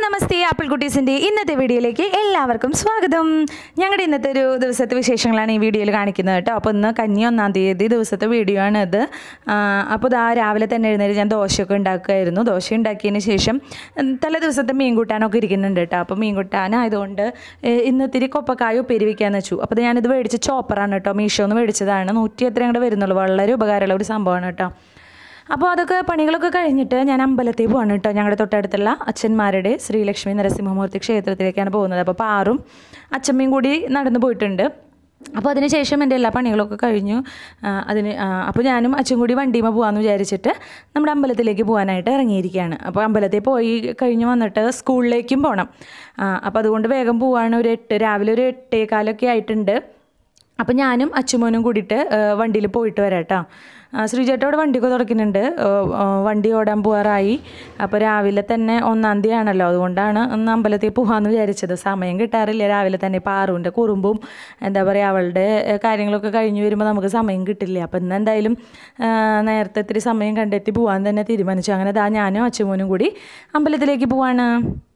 നമസ്തേ apple കുട്ടീസിൻ്റെ ഇന്നത്തെ വീഡിയോയിലേക്ക് എല്ലാവർക്കും സ്വാഗതം ഞങ്ങളുടെ ഇന്നത്തെ ഒരു ദിവസത്തെ വിശേഷങ്ങളാണ് ഈ വീഡിയോയിൽ കാണിക്കുന്നത് കേട്ടോ അപ്പോൾ ഇന്ന് കന്നി ഒന്നാം തീയതി ദിവസത്തെ വീഡിയോ ആണ് ഇത് ആ, അപ്പോൾ ഇതാ രാവിലെ തന്നെ എഴുന്നേറ്റ് ഞാൻ ദോശയൊക്കെ ഉണ്ടാക്കുമായിരുന്നു ദോശ ഉണ്ടാക്കിയതിന് ശേഷം ഉം, തലേ ദിവസത്തെ മീൻ കൂട്ടാനൊക്കെ ഇരിക്കുന്നുണ്ട് കേട്ടോ അപ്പോൾ മീൻ കൂട്ടാനായതുകൊണ്ട് ഏ, ഇന്ന് ഇത്തിരി കൊപ്പക്കായ ഉപ്പേരി വെക്കാന്ന് വെച്ചു അപ്പോൾ ഇത് ഞാനിത് മേടിച്ച ചോപ്പറാണ് കേട്ടോ മീഷോന്ന് മേടിച്ചതാണ് നൂറ്റി എത്ര അങ്ങോട്ട് വരുന്നുള്ളൂ വളരെ ഉപകാരമുള്ള ഒരു സംഭവമാണ് കേട്ടോ അപ്പോൾ അതൊക്കെ പണികളൊക്കെ കഴിഞ്ഞിട്ട് ഞാൻ അമ്പലത്തിൽ പോവാണ് കേട്ടോ ഞങ്ങളുടെ തൊട്ടടുത്തുള്ള അച്ഛന്മാരുടെ ശ്രീലക്ഷ്മി നരസിംഹമൂർത്തി ക്ഷേത്രത്തിലേക്കാണ് പോകുന്നത് അപ്പോൾ പാറും അച്ഛമ്മയും കൂടി നടന്നു പോയിട്ടുണ്ട് അപ്പോൾ അതിനുശേഷം എൻ്റെ എല്ലാ പണികളൊക്കെ കഴിഞ്ഞു ആ, അതിന് ആ, അപ്പോൾ ഞാനും അച്ഛൻ കൂടി വണ്ടിയുമ പോകാമെന്ന് വിചാരിച്ചിട്ട് നമ്മുടെ അമ്പലത്തിലേക്ക് പോകാനായിട്ട് ഇറങ്ങിയിരിക്കുകയാണ് അപ്പോൾ അമ്പലത്തിൽ പോയി കഴിഞ്ഞ് വന്നിട്ട് സ്കൂളിലേക്കും പോകണം ആ, അപ്പോൾ അതുകൊണ്ട് വേഗം പോവാണ് ഒരു എട്ട് രാവിലെ ഒരു എട്ടേകാലൊക്കെ ആയിട്ടുണ്ട് അപ്പം ഞാനും അച്ചുമോനും കൂടിയിട്ട് വണ്ടിയിൽ പോയിട്ട് വരാം കേട്ടോ ശ്രീചേട്ട അവിടെ വണ്ടിയൊക്കെ തുടക്കുന്നുണ്ട് ആ, ആ, വണ്ടി ഓടാൻ പോകാറായി അപ്പോൾ രാവിലെ തന്നെ ഒന്നാം തീയതി ആണല്ലോ അതുകൊണ്ടാണ് ഒന്ന് അമ്പലത്തിൽ പോകാമെന്ന് വിചാരിച്ചത് സമയം കിട്ടാറില്ല രാവിലെ തന്നെ പാറുവിൻ്റെ കുറുമ്പും എന്താ പറയുക അവളുടെ ഏ, കാര്യങ്ങളൊക്കെ കഴിഞ്ഞ് വരുമ്പോൾ നമുക്ക് സമയം കിട്ടില്ല അപ്പം ഇന്ന് എന്തായാലും ആ, നേരത്തെ ഇത്തിരി സമയം കണ്ടെത്തി പോകാൻ തന്നെ തീരുമാനിച്ചു അങ്ങനെ ദാ ഞാനും അച്ചുമോനും കൂടി അമ്പലത്തിലേക്ക് പോവാണ്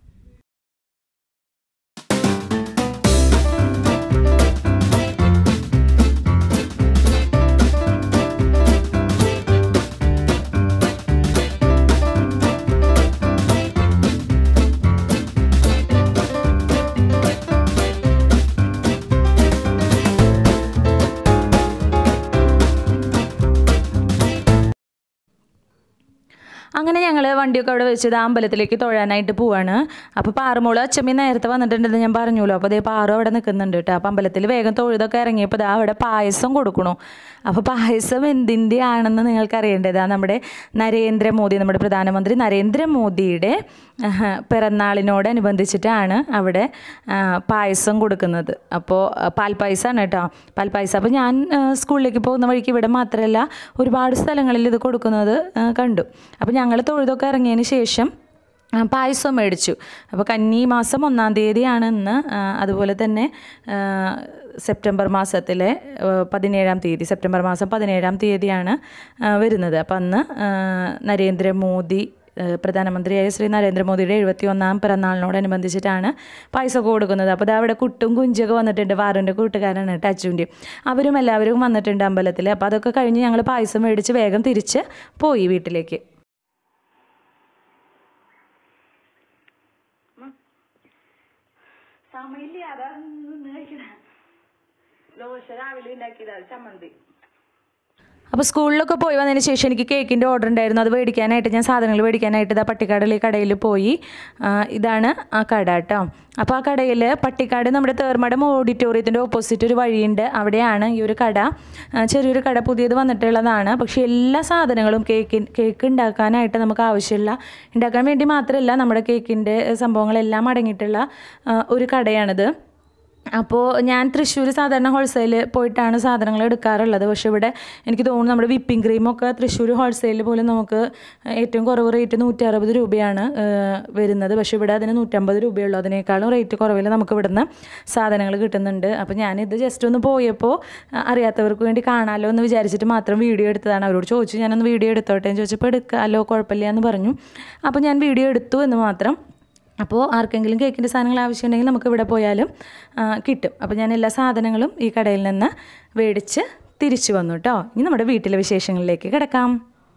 അങ്ങനെ ഞങ്ങൾ വണ്ടിയൊക്കെ അവിടെ വെച്ചത് ആ അമ്പലത്തിലേക്ക് തൊഴാനായിട്ട് പോവാണ് അപ്പോൾ പാറുമോള് അച്ചമ്മി നേരത്തെ വന്നിട്ടുണ്ടെന്ന് ഞാൻ പറഞ്ഞല്ലോ അപ്പോൾ അതേ പാറു അവിടെ നിൽക്കുന്നുണ്ട് കേട്ടോ അപ്പോൾ അമ്പലത്തിൽ വേഗം തൊഴുതൊക്കെ ഇറങ്ങിയപ്പോൾ ദാ അവിടെ പായസം കൊടുക്കണു അപ്പോൾ പായസം എന്തിൻ്റെ ആണെന്ന് നിങ്ങൾക്ക് അറിയേണ്ടത് നമ്മുടെ നരേന്ദ്രമോദി നമ്മുടെ പ്രധാനമന്ത്രി നരേന്ദ്രമോദിയുടെ ആഹ്, പിറന്നാളിനോടനുബന്ധിച്ചിട്ടാണ് അവിടെ ആ, പായസം കൊടുക്കുന്നത് അപ്പോൾ പാൽപ്പായസമാണ് കേട്ടോ പാൽപ്പായസം അപ്പോൾ ഞാൻ ആ, സ്കൂളിലേക്ക് പോകുന്ന വഴിക്ക് ഇവിടെ മാത്രമല്ല ഒരുപാട് സ്ഥലങ്ങളിൽ ഇത് കൊടുക്കുന്നത് ആ, കണ്ടു അപ്പോൾ ഞങ്ങൾ തൊഴുതൊക്കെ ഇറങ്ങിയതിന് ശേഷം ആ, പായസം മേടിച്ചു അപ്പോൾ കന്നി മാസം ഒന്നാം തീയതിയാണ് ഇന്ന് ആ, അതുപോലെ തന്നെ ആ, സെപ്റ്റംബർ മാസത്തിലെ ആ, പതിനേഴാം തീയതി സെപ്റ്റംബർ മാസം പതിനേഴാം തീയതിയാണ് ആ, വരുന്നത് അപ്പം അന്ന് ആ, നരേന്ദ്രമോദി ആ, പ്രധാനമന്ത്രിയായ ശ്രീ നരേന്ദ്രമോദിയുടെ എഴുപത്തി ഒന്നാം പിറന്നാളിനോടനുബന്ധിച്ചിട്ടാണ് പായസമൊക്കെ കൊടുക്കുന്നത് അപ്പോൾ അവിടെ കുട്ടും കുഞ്ചൊക്കെ വന്നിട്ടുണ്ട് വാറുൻ്റെ കൂട്ടുകാരാണ് ടച്ചുവിൻ്റെയും അവരും എല്ലാവരും വന്നിട്ടുണ്ട് അമ്പലത്തിൽ അപ്പോൾ അതൊക്കെ കഴിഞ്ഞ് ഞങ്ങൾ പായസം മേടിച്ച് വേഗം തിരിച്ച് പോയി വീട്ടിലേക്ക് സമയമില്ല അതാ നിന്ന് കഴിക്കണ ദോശ രാവിലെ ഉണ്ടാക്കിയതാ ചമ്മന്തി അപ്പോൾ സ്കൂളിലൊക്കെ പോയി വന്നതിന് ശേഷം എനിക്ക് കേക്കിൻ്റെ ഓർഡർ ഉണ്ടായിരുന്നു അത് മേടിക്കാനായിട്ട് ഞാൻ സാധനങ്ങൾ മേടിക്കാനായിട്ട് ഇതാ പട്ടിക്കാടിൽ ഈ കടയിൽ പോയി ആ, ഇതാണ് ആ കട കേട്ടോ അപ്പോൾ ആ കടയിൽ പട്ടിക്കാട് നമ്മുടെ തേർമടം ഓഡിറ്റോറിയത്തിൻ്റെ ഓപ്പോസിറ്റ് ഒരു വഴിയുണ്ട് അവിടെയാണ് ഈ ഒരു കട ആ, ചെറിയൊരു കട പുതിയത് വന്നിട്ടുള്ളതാണ് പക്ഷേ എല്ലാ സാധനങ്ങളും കേക്ക് കേക്ക് ഉണ്ടാക്കാനായിട്ട് നമുക്ക് ആവശ്യമുള്ള ഉണ്ടാക്കാൻ വേണ്ടി മാത്രമല്ല നമ്മുടെ കേക്കിൻ്റെ സംഭവങ്ങളെല്ലാം അടങ്ങിയിട്ടുള്ള ആ, ഒരു കടയാണിത് അപ്പോൾ ഞാൻ തൃശ്ശൂർ സാധാരണ ഹോൾസെയിൽ പോയിട്ടാണ് സാധനങ്ങൾ എടുക്കാറുള്ളത് പക്ഷേ ഇവിടെ എനിക്ക് തോന്നുന്നു നമ്മുടെ വിപ്പിംഗ് ക്രീമൊക്കെ തൃശ്ശൂർ ഹോൾസെയിൽ പോലും നമുക്ക് ഏറ്റവും കുറവ് റേറ്റ് നൂറ്റി അറുപത് രൂപയാണ് ഏഹ്, വരുന്നത് പക്ഷേ ഇവിടെ അതിന് നൂറ്റമ്പത് രൂപയുള്ളൂ അതിനേക്കാളും റേറ്റ് കുറവിൽ നമുക്ക് ഇവിടുന്ന് സാധനങ്ങൾ കിട്ടുന്നുണ്ട് അപ്പോൾ ഞാനിത് ജസ്റ്റ് ഒന്ന് പോയപ്പോൾ അഹ് അറിയാത്തവർക്ക് വേണ്ടി കാണാമല്ലോ എന്ന് വിചാരിച്ചിട്ട് മാത്രം വീഡിയോ എടുത്തതാണ് അവരോട് ചോദിച്ചു ഞാനൊന്ന് വീഡിയോ എടുത്തോട്ടെ എന്ന് ചോദിച്ചപ്പോൾ എടുക്കാമല്ലോ കുഴപ്പമില്ല എന്ന് പറഞ്ഞു അപ്പോൾ ഞാൻ വീഡിയോ എടുത്തു എന്ന് മാത്രം അപ്പോൾ ആർക്കെങ്കിലും കേക്കിൻ്റെ സാധനങ്ങൾ ആവശ്യമുണ്ടെങ്കിൽ നമുക്ക് ഇവിടെ പോയാലും ആ, കിട്ടും അപ്പോൾ ഞാൻ എല്ലാ സാധനങ്ങളും ഈ കടയിൽ നിന്ന് മേടിച്ച് തിരിച്ചു വന്നു കേട്ടോ ഇനി നമ്മുടെ വീട്ടിലെ വിശേഷങ്ങളിലേക്ക് കിടക്കാം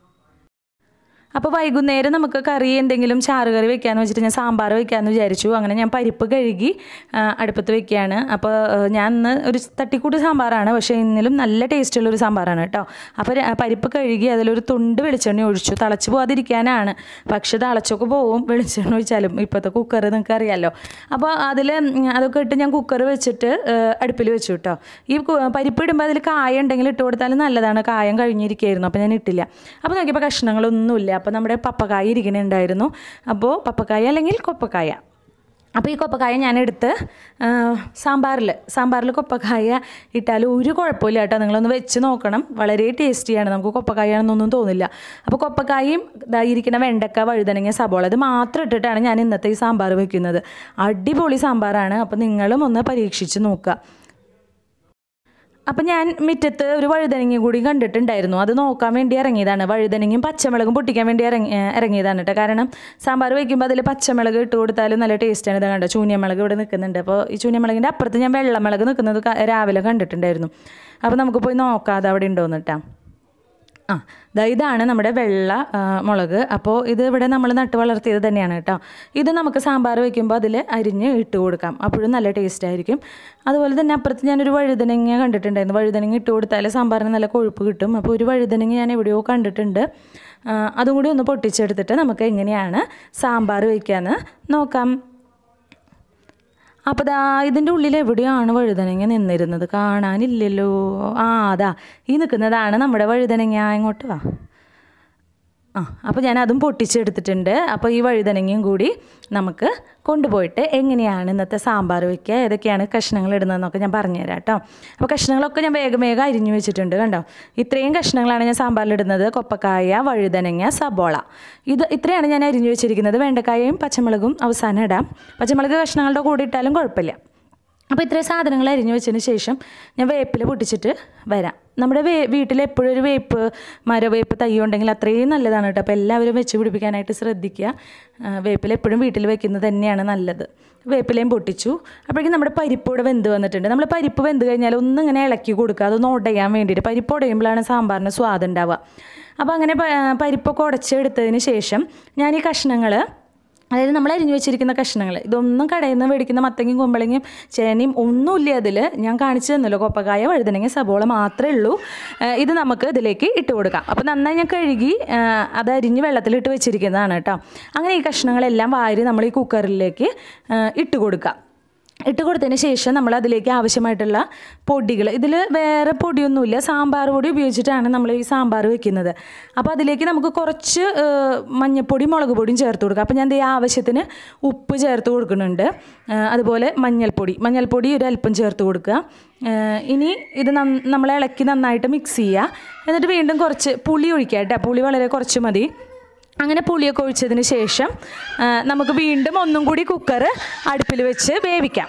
അപ്പോൾ വൈകുന്നേരം നമുക്ക് കറി എന്തെങ്കിലും ചാറ് കറി വെക്കാമെന്ന് വെച്ചിട്ട് ഞാൻ സാമ്പാർ വെക്കാമെന്ന് വിചാരിച്ചു അങ്ങനെ ഞാൻ പരിപ്പ് കഴുകി ആ, അടുപ്പത്ത് വെക്കുകയാണ് അപ്പോൾ ആ, ഞാൻ ഇന്ന് ഒരു തട്ടിക്കൂട്ട് സാമ്പാറാണ് പക്ഷേ ഇന്നലും നല്ല ടേസ്റ്റുള്ള ഒരു സാമ്പാറാണ് കേട്ടോ അപ്പോൾ ര- പരിപ്പ് കഴുകി അതിലൊരു തുണ്ട് വെളിച്ചെണ്ണ ഒഴിച്ചു തിളച്ച് പോകാതിരിക്കാനാണ് പക്ഷെ തിളച്ചൊക്കെ പോവും വെളിച്ചെണ്ണ ഒഴിച്ചാലും ഇപ്പോഴത്തെ കുക്കർ നിങ്ങൾക്ക് അറിയാമല്ലോ അപ്പോൾ അതിൽ അതൊക്കെ ഇട്ട് ഞാൻ കുക്കർ വെച്ചിട്ട് അടുപ്പിൽ വെച്ചു കേട്ടോ ഈ കു- പരിപ്പ് ഇടുമ്പോൾ അതിൽ കായ ഉണ്ടെങ്കിൽ ഇട്ട് കൊടുത്താൽ നല്ലതാണ് കായം കഴിഞ്ഞിരിക്കുകയായിരുന്നു അപ്പോൾ ഞാൻ ഇട്ടില്ല അപ്പോൾ നോക്കിയപ്പോൾ കഷ്ണങ്ങളൊന്നുമില്ല അപ്പോൾ നമ്മുടെ പപ്പക്കായ ഇരിക്കുന്നുണ്ടായിരുന്നു അപ്പോൾ പപ്പക്കായ അല്ലെങ്കിൽ കൊപ്പക്കായ അപ്പോൾ ഈ കൊപ്പക്കായ ഞാൻ എടുത്ത് സാമ്പാറിൽ സാമ്പാറിൽ കൊപ്പക്കായ ഇട്ടാൽ ഒരു കുഴപ്പമില്ല കേട്ടോ നിങ്ങളൊന്ന് വെച്ച് നോക്കണം വളരെ ടേസ്റ്റിയാണ് നമുക്ക് കൊപ്പക്കായ ആണെന്നൊന്നും തോന്നില്ല അപ്പോൾ കൊപ്പക്കായും ഇതാ ഇരിക്കുന്ന വെണ്ടക്ക വഴുതനങ്ങ സബോള ഇത് മാത്രം ഇട്ടിട്ടാണ് ഞാൻ ഇന്നത്തെ ഈ സാമ്പാർ വെക്കുന്നത് അടിപൊളി സാമ്പാറാണ് അപ്പോൾ നിങ്ങളും ഒന്ന് പരീക്ഷിച്ച് നോക്കുക അപ്പം ഞാൻ മുറ്റത്ത് ഒരു വഴുതനങ്ങ കൂടി കണ്ടിട്ടുണ്ടായിരുന്നു അത് നോക്കാൻ വേണ്ടി ഇറങ്ങിയതാണ് വഴുതനങ്ങയും പച്ചമുളകും പൊട്ടിക്കാൻ വേണ്ടി ഇറങ്ങി ഏഹ് ഇറങ്ങിയതാണ് കേട്ടോ കാരണം സാമ്പാർ വയ്ക്കുമ്പോൾ അതിൽ പച്ചമുളക് ഇട്ട് കൊടുത്താലും നല്ല ടേസ്റ്റാണ് ഇത് കണ്ടോ ചൂന്യമുളക് ഇവിടെ നിൽക്കുന്നുണ്ട് അപ്പോൾ ഈ ചൂന്യമുളകിൻ്റെ അപ്പുറത്ത് ഞാൻ വെള്ളമുളക് നിൽക്കുന്നത് ക- രാവിലെ കണ്ടിട്ടുണ്ടായിരുന്നു അപ്പോൾ നമുക്ക് പോയി നോക്കാം അത് അവിടെ ഉണ്ടോയെന്ന് കേട്ടോ ആ ദാ ഇതാണ് നമ്മുടെ വെള്ള ആ, മുളക് അപ്പോൾ ഇത് ഇവിടെ നമ്മൾ നട്ട് വളർത്തിയത് തന്നെയാണ് കേട്ടോ ഇത് നമുക്ക് സാമ്പാർ വെക്കുമ്പോൾ അതിൽ അരിഞ്ഞ് ഇട്ട് കൊടുക്കാം അപ്പോഴും നല്ല ടേസ്റ്റ് ആയിരിക്കും അതുപോലെ തന്നെ അപ്പുറത്ത് ഞാനൊരു വഴുതനങ്ങ കണ്ടിട്ടുണ്ടായിരുന്നു വഴുതനങ്ങ ഇട്ട് കൊടുത്താൽ സാമ്പാറിന് നല്ല കൊഴുപ്പ് കിട്ടും അപ്പോൾ ഒരു വഴുതനങ്ങ ഞാൻ എവിടെയോ കണ്ടിട്ടുണ്ട് ആ, അതും കൂടി ഒന്ന് പൊട്ടിച്ചെടുത്തിട്ട് നമുക്ക് എങ്ങനെയാണ് സാമ്പാർ വയ്ക്കാമെന്ന് നോക്കാം അപ്പോൾ ദാ ഇതിൻ്റെ ഉള്ളിൽ എവിടെയാണ് വഴുതനങ്ങ നിന്നിരുന്നത് കാണാനില്ലല്ലോ ആ അതാ ഈ നിൽക്കുന്നതാണ് നമ്മുടെ വഴുതനങ്ങ ഇങ്ങോട്ട് വാ ആ അപ്പോൾ ഞാൻ അതും പൊട്ടിച്ചെടുത്തിട്ടുണ്ട് അപ്പോൾ ഈ വഴുതനങ്ങയും കൂടി നമുക്ക് കൊണ്ടുപോയിട്ട് എങ്ങനെയാണ് ഇന്നത്തെ സാമ്പാർ വയ്ക്കുക ഏതൊക്കെയാണ് കഷ്ണങ്ങൾ ഇടുന്നതെന്നൊക്കെ ഞാൻ പറഞ്ഞുതരാം കേട്ടോ അപ്പോൾ കഷ്ണങ്ങളൊക്കെ ഞാൻ വേഗം വേഗം അരിഞ്ഞു വെച്ചിട്ടുണ്ട് കണ്ടോ ഇത്രയും കഷ്ണങ്ങളാണ് ഞാൻ സാമ്പാറിലിടുന്നത് കൊപ്പക്കായ വഴുതനങ്ങ സബോള ഇത് ഇത്രയാണ് ഞാൻ അരിഞ്ഞു വെച്ചിരിക്കുന്നത് വെണ്ടക്കായയും പച്ചമുളകും അവസാനം ഇടാം പച്ചമുളക് കഷ്ണങ്ങളുടെ കൂടെ ഇട്ടാലും കുഴപ്പമില്ല അപ്പോൾ ഇത്രയും സാധനങ്ങൾ അരിഞ്ഞു വെച്ചതിന് ശേഷം ഞാൻ വേപ്പില പൊട്ടിച്ചിട്ട് വരാം നമ്മുടെ വേ വീട്ടിൽ എപ്പോഴും ഒരു വേപ്പ് മരവേപ്പ് തൈ ഉണ്ടെങ്കിൽ അത്രയും നല്ലതാണ് കേട്ടോ അപ്പോൾ എല്ലാവരും വെച്ച് പിടിപ്പിക്കാനായിട്ട് ശ്രദ്ധിക്കുക ആ, വേപ്പില എപ്പോഴും വീട്ടിൽ വെക്കുന്നത് തന്നെയാണ് നല്ലത് വേപ്പിലയും പൊട്ടിച്ചു അപ്പോഴേക്കും നമ്മുടെ പരിപ്പ് ഇവിടെ വെന്ത് വന്നിട്ടുണ്ട് നമ്മൾ പരിപ്പ് വെന്ത് കഴിഞ്ഞാൽ ഒന്നും ഇങ്ങനെ ഇളക്കി കൊടുക്കുക അതൊന്ന് ഉടയാൻ വേണ്ടിയിട്ട് പരിപ്പ് ഉടയുമ്പോഴാണ് സാമ്പാറിന് സ്വാദ് ഉണ്ടാവുക അപ്പോൾ അങ്ങനെ പ- പരിപ്പൊക്കെ ഉടച്ചെടുത്തതിന് ശേഷം ഞാൻ ഈ കഷ്ണങ്ങൾ അതായത് നമ്മൾ അരിഞ്ഞു വെച്ചിരിക്കുന്ന കഷ്ണങ്ങൾ ഇതൊന്നും കടയിൽ നിന്ന് മേടിക്കുന്ന മത്തങ്ങയും കുമ്പളങ്ങയും ചേനയും ഒന്നുമില്ല അതിൽ ഞാൻ കാണിച്ചു തന്നല്ലോ കൊപ്പക്കായ വഴുതനങ്ങ സബോള മാത്രമേ ഉള്ളൂ ഏഹ് ഇത് നമുക്ക് ഇതിലേക്ക് ഇട്ട് കൊടുക്കാം അപ്പോൾ നന്നായി ഞാൻ കഴുകി ഏഹ് അത് അരിഞ്ഞ് വെള്ളത്തിലിട്ട് വെച്ചിരിക്കുന്നതാണ് കേട്ടോ അങ്ങനെ ഈ കഷ്ണങ്ങളെല്ലാം വാരി നമ്മൾ ഈ കുക്കറിലേക്ക് ഏഹ് ഇട്ട് കൊടുക്കാം ഇട്ട് കൊടുത്തതിന് ശേഷം നമ്മൾ അതിലേക്ക് ആവശ്യമായിട്ടുള്ള പൊടികൾ ഇതിൽ വേറെ പൊടിയൊന്നുമില്ല സാമ്പാർ പൊടി ഉപയോഗിച്ചിട്ടാണ് നമ്മൾ ഈ സാമ്പാർ വെക്കുന്നത് അപ്പോൾ അതിലേക്ക് നമുക്ക് കുറച്ച് ഏഹ്, മഞ്ഞൾപ്പൊടി മുളക് പൊടിയും ചേർത്ത് കൊടുക്കുക അപ്പോൾ ഞാൻ ദേ ആവശ്യത്തിന് ഉപ്പ് ചേർത്ത് കൊടുക്കുന്നുണ്ട് ഏഹ്, അതുപോലെ മഞ്ഞൾപ്പൊടി മഞ്ഞൾപ്പൊടി ഒരു അല്പം ചേർത്ത് കൊടുക്കുക ഏഹ്, ഇനി ഇത് നന്ന- നമ്മൾ ഇളക്കി നന്നായിട്ട് മിക്സ് ചെയ്യുക എന്നിട്ട് വീണ്ടും കുറച്ച് പുളി ഒഴിക്കുക കേട്ടോ പുളി വളരെ കുറച്ച് മതി അങ്ങനെ പുളിയൊക്കെ ഒഴിച്ചതിന് ശേഷം ആ, നമുക്ക് വീണ്ടും ഒന്നും കൂടി കുക്കർ അടുപ്പിൽ വെച്ച് വേവിക്കാം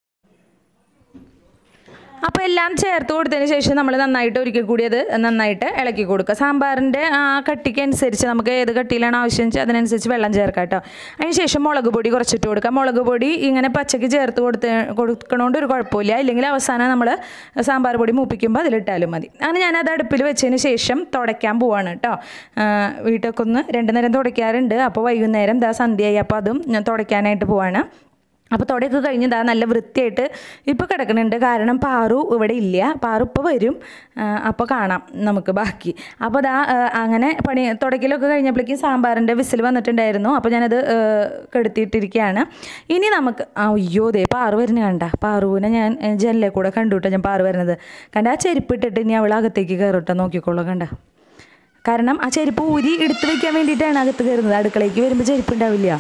അപ്പോൾ എല്ലാം ചേർത്ത് കൊടുത്തതിന് ശേഷം നമ്മൾ നന്നായിട്ട് ഒരിക്കൽ കൂടി അത് നന്നായിട്ട് ഇളക്കി കൊടുക്കുക സാമ്പാറിൻ്റെ ആ കട്ടിക്ക് അനുസരിച്ച് നമുക്ക് ഏത് കട്ടിയിലാണ് ആവശ്യം വെച്ചാൽ അതിനനുസരിച്ച് വെള്ളം ചേർക്കാം കേട്ടോ അതിന് ശേഷം മുളക് പൊടി കുറച്ചിട്ട് കൊടുക്കുക മുളക് പൊടി ഇങ്ങനെ പച്ചയ്ക്ക് ചേർത്ത് കൊടുത്ത് കൊടുക്കണോണ്ട് ഒരു കുഴപ്പമില്ല ഇല്ലെങ്കിൽ അവസാനം നമ്മൾ സാമ്പാർ പൊടി മൂപ്പിക്കുമ്പോൾ അതിലിട്ടാലും മതി അങ്ങനെ ഞാനത് അടുപ്പിൽ വെച്ചതിന് ശേഷം തുടയ്ക്കാൻ പോവാണ് കേട്ടോ ആ, വീട്ടൊക്കെ ഒന്ന് രണ്ട് നേരം തുടയ്ക്കാറുണ്ട് അപ്പോൾ വൈകുന്നേരം ദാ സന്ധ്യയായി അപ്പോൾ അതും ഞാൻ തുടയ്ക്കാനായിട്ട് പോവാണ് അപ്പോൾ തുടയൊക്കെ കഴിഞ്ഞ് ഇതാ നല്ല വൃത്തിയായിട്ട് ഇപ്പോൾ കിടക്കുന്നുണ്ട് കാരണം പാറു ഇവിടെ ഇല്ല പാറു ഇപ്പോൾ വരും ആ, അപ്പോൾ കാണാം നമുക്ക് ബാക്കി അപ്പോൾ ദാ ആ, അങ്ങനെ പണി തുടയ്ക്കലൊക്കെ കഴിഞ്ഞപ്പോഴേക്കും സാമ്പാറിൻ്റെ വിസിൽ വന്നിട്ടുണ്ടായിരുന്നു അപ്പോൾ ഞാനത് ആ, കെടുത്തിയിട്ടിരിക്കുകയാണ് ഇനി നമുക്ക് ആ, അയ്യോ ദേ പാറു വരുന്ന കണ്ട പാറുവിനെ ഞാൻ ആ, ജനലിൽ കൂടെ കണ്ടു കേട്ടോ ഞാൻ പാറു വരുന്നത് കണ്ട ആ ചെരുപ്പ് ഇട്ടിട്ട് ഇനി അവൾ അകത്തേക്ക് കയറട്ടോ നോക്കിക്കോളൂ കണ്ട കാരണം ആ ചെരുപ്പ് ഊരി എടുത്ത് വെക്കാൻ വേണ്ടിയിട്ടാണ് അകത്ത് കയറുന്നത് അടുക്കളയ്ക്ക് വരുമ്പോൾ ചെരുപ്പ് ഉണ്ടാവില്ല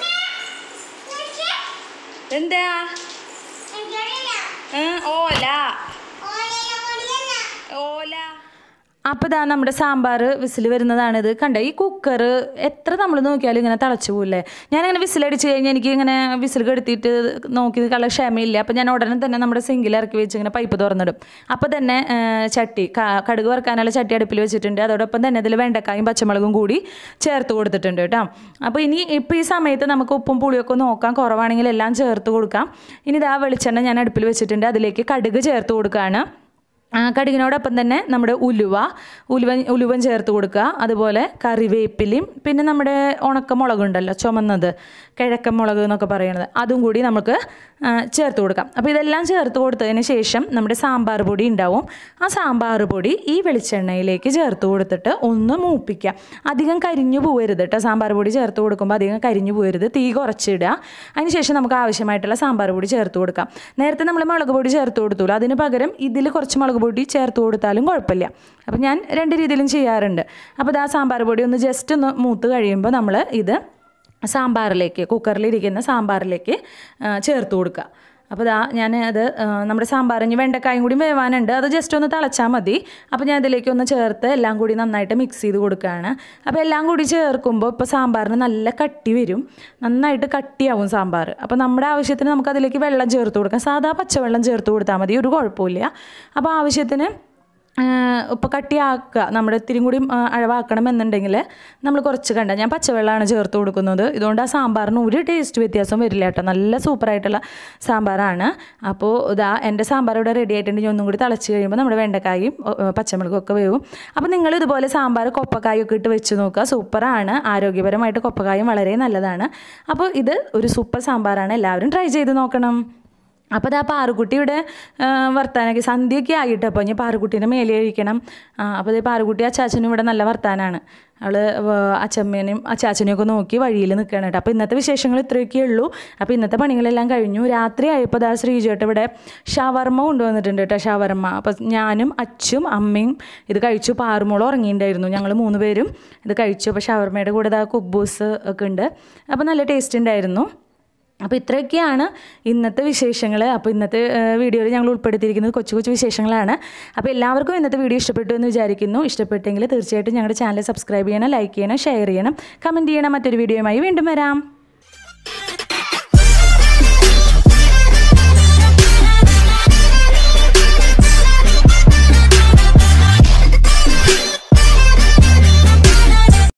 എന്താ ഓല ഓല അപ്പോൾ ഇതാ നമ്മുടെ സാമ്പാർ വിസിൽ വരുന്നതാണിത് കണ്ട ഈ കുക്കർ എത്ര നമ്മൾ നോക്കിയാലും ഇങ്ങനെ തിളച്ചു പോകില്ലേ ഞാനങ്ങനെ വിസിലടിച്ച് കഴിഞ്ഞാൽ എനിക്ക് ഇങ്ങനെ വിസിൽ കെടുത്തിയിട്ട് നോക്കി കള ക്ഷമയില്ല അപ്പോൾ ഞാൻ ഉടനെ തന്നെ നമ്മുടെ സിങ്കിൽ ഇറക്കി വെച്ച് ഇങ്ങനെ പൈപ്പ് തുറന്നിടും അപ്പോൾ തന്നെ ആ, ചട്ടി ക- കടുക് വറുക്കാനുള്ള ചട്ടി അടുപ്പിൽ വെച്ചിട്ടുണ്ട് അതോടൊപ്പം തന്നെ ഇതിൽ വെണ്ടക്കായും പച്ചമുളകും കൂടി ചേർത്ത് കൊടുത്തിട്ടുണ്ട് കേട്ടോ അപ്പോൾ ഇനി ഇപ്പോൾ ഈ സമയത്ത് നമുക്ക് ഉപ്പും പുളിയൊക്കെ നോക്കാം കുറവാണെങ്കിൽ എല്ലാം ചേർത്ത് കൊടുക്കാം ഇനി ഇതാ വെളിച്ചെണ്ണ ഞാൻ അടുപ്പിൽ വെച്ചിട്ടുണ്ട് അതിലേക്ക് കടുക് ചേർത്ത് കൊടുക്കുകയാണ് ആ, കടുകിനോടൊപ്പം തന്നെ നമ്മുടെ ഉലുവ ഉലുവ ഉലുവൻ ചേർത്ത് കൊടുക്കുക അതുപോലെ കറിവേപ്പിലയും പിന്നെ നമ്മുടെ ഉണക്കമുളകുണ്ടല്ലോ ചുമന്നത് കിഴക്കമുളക് എന്നൊക്കെ പറയുന്നത് അതും കൂടി നമുക്ക് ആ, ചേർത്ത് കൊടുക്കാം അപ്പോൾ ഇതെല്ലാം ചേർത്ത് കൊടുത്തതിന് ശേഷം നമ്മുടെ സാമ്പാർ പൊടി ഉണ്ടാവും ആ സാമ്പാർ പൊടി ഈ വെളിച്ചെണ്ണയിലേക്ക് ചേർത്ത് കൊടുത്തിട്ട് ഒന്ന് മൂപ്പിക്കുക അധികം കരിഞ്ഞു പോകരുത് കേട്ടോ സാമ്പാർ പൊടി ചേർത്ത് കൊടുക്കുമ്പോൾ അധികം കരിഞ്ഞു പോകരുത് തീ കുറച്ചിടുക അതിനുശേഷം നമുക്ക് ആവശ്യമായിട്ടുള്ള സാമ്പാർ പൊടി ചേർത്ത് കൊടുക്കാം നേരത്തെ നമ്മൾ മുളക് പൊടി ചേർത്ത് കൊടുത്തുള്ളൂ അതിന് പകരം ഇതിൽ കുറച്ച് മുളക് പൊടി ചേർത്ത് കൊടുത്താലും കുഴപ്പമില്ല അപ്പോൾ ഞാൻ രണ്ട് രീതിയിലും ചെയ്യാറുണ്ട് അപ്പോൾ ആ സാമ്പാർ പൊടി ഒന്ന് ജസ്റ്റ് ഒന്ന് മൂത്ത് കഴിയുമ്പോൾ നമ്മൾ ഇത് സാമ്പാറിലേക്ക് കുക്കറിലിരിക്കുന്ന സാമ്പാറിലേക്ക് ആ, ചേർത്ത് കൊടുക്കുക അപ്പോൾ ഇതാ ഞാൻ അത് ആ, നമ്മുടെ സാമ്പാറിഞ്ഞ് വെണ്ടക്കായും കൂടി വേവാനുണ്ട് അത് ജസ്റ്റ് ഒന്ന് തിളച്ചാൽ മതി അപ്പോൾ ഞാൻ ഇതിലേക്ക് ഒന്ന് ചേർത്ത് എല്ലാം കൂടി നന്നായിട്ട് മിക്സ് ചെയ്ത് കൊടുക്കുകയാണ് അപ്പോൾ എല്ലാം കൂടി ചേർക്കുമ്പോൾ ഇപ്പോൾ സാമ്പാറിന് നല്ല കട്ടി വരും നന്നായിട്ട് കട്ടിയാവും സാമ്പാർ അപ്പോൾ നമ്മുടെ ആവശ്യത്തിന് നമുക്ക് അതിലേക്ക് വെള്ളം ചേർത്ത് കൊടുക്കാം സാധാ പച്ചവെള്ളം ചേർത്ത് കൊടുത്താൽ മതി ഒരു കുഴപ്പമില്ല അപ്പോൾ ആവശ്യത്തിന് ഇപ്പോൾ കട്ടിയാക്കുക നമ്മുടെ ഇത്തിരി കൂടി ആ, അഴവാക്കണം എന്നുണ്ടെങ്കിൽ നമ്മൾ കുറച്ച് കണ്ട ഞാൻ പച്ചവെള്ളമാണ് ചേർത്ത് കൊടുക്കുന്നത് ഇതുകൊണ്ട് ആ സാമ്പാറിന് ഒരു ടേസ്റ്റ് വ്യത്യാസം വരില്ല കേട്ടോ നല്ല സൂപ്പറായിട്ടുള്ള സാമ്പാറാണ് അപ്പോൾ ഇതാ എൻ്റെ സാമ്പാർ ഇവിടെ റെഡി ആയിട്ടുണ്ട് ഇനി ഒന്നും കൂടി തിളച്ച് കഴിയുമ്പോൾ നമ്മുടെ വെണ്ടക്കായും ഒ- ഒ, പച്ചമുളകും ഒക്കെ വേവും അപ്പോൾ നിങ്ങൾ ഇതുപോലെ സാമ്പാർ കൊപ്പക്കായും ഒക്കെ ഇട്ട് വെച്ച് നോക്കുക സൂപ്പറാണ് ആരോഗ്യപരമായിട്ട് കൊപ്പക്കായും വളരെ നല്ലതാണ് അപ്പോൾ ഇത് ഒരു സൂപ്പർ സാമ്പാറാണ് എല്ലാവരും ട്രൈ ചെയ്ത് നോക്കണം അപ്പോൾ ഇതാ പാറുക്കുട്ടി ഇവിടെ ആ, വർത്താനൊക്കെ സന്ധ്യയൊക്കെ ആയിട്ട് അപ്പോൾ ഇനി പാറുക്കുട്ടീനെ മേലെ കഴിക്കണം ആ, അപ്പോൾ ഇതേ പാറുക്കുട്ടി അച്ചാച്ചനും ഇവിടെ നല്ല വർത്താനാണ് അവൾ അച്ചമ്മേനെയും അച്ചാച്ചനെയും ഒക്കെ നോക്കി വഴിയിൽ നിൽക്കുകയാണ് കേട്ടോ അപ്പോൾ ഇന്നത്തെ വിശേഷങ്ങൾ ഇത്രയൊക്കെ ഉള്ളൂ അപ്പോൾ ഇന്നത്തെ പണികളെല്ലാം കഴിഞ്ഞു രാത്രി ആയപ്പോൾ ദാ ശ്രീജേട്ട് ഇവിടെ ഷവർമ്മ കൊണ്ടുവന്നിട്ടുണ്ട് കേട്ടോ ഷവർമ്മ അപ്പോൾ ഞാനും അച്ചും അമ്മയും ഇത് കഴിച്ചു പാറുമോളും ഉറങ്ങിയിട്ടുണ്ടായിരുന്നു ഞങ്ങൾ മൂന്ന് പേരും ഇത് കഴിച്ചു അപ്പോൾ ഷവർമ്മയുടെ കൂടെ ദാ കുബൂസ് ഒക്കെ ഉണ്ട് അപ്പോൾ നല്ല ടേസ്റ്റ് ഉണ്ടായിരുന്നു അപ്പോൾ ഇത്രയൊക്കെയാണ് ഇന്നത്തെ വിശേഷങ്ങൾ അപ്പോൾ ഇന്നത്തെ വീഡിയോയിൽ ഞങ്ങൾ ഉൾപ്പെടുത്തിയിരിക്കുന്നത് കൊച്ചു കൊച്ചു വിശേഷങ്ങളാണ് അപ്പോൾ എല്ലാവർക്കും ഇന്നത്തെ വീഡിയോ ഇഷ്ടപ്പെട്ടു എന്ന് വിചാരിക്കുന്നു ഇഷ്ടപ്പെട്ടെങ്കിൽ തീർച്ചയായിട്ടും ഞങ്ങളുടെ ചാനൽ സബ്സ്ക്രൈബ് ചെയ്യണം ലൈക്ക് ചെയ്യണം ഷെയർ ചെയ്യണം കമൻറ്റ് ചെയ്യണം മറ്റൊരു വീഡിയോയുമായി വീണ്ടും വരാം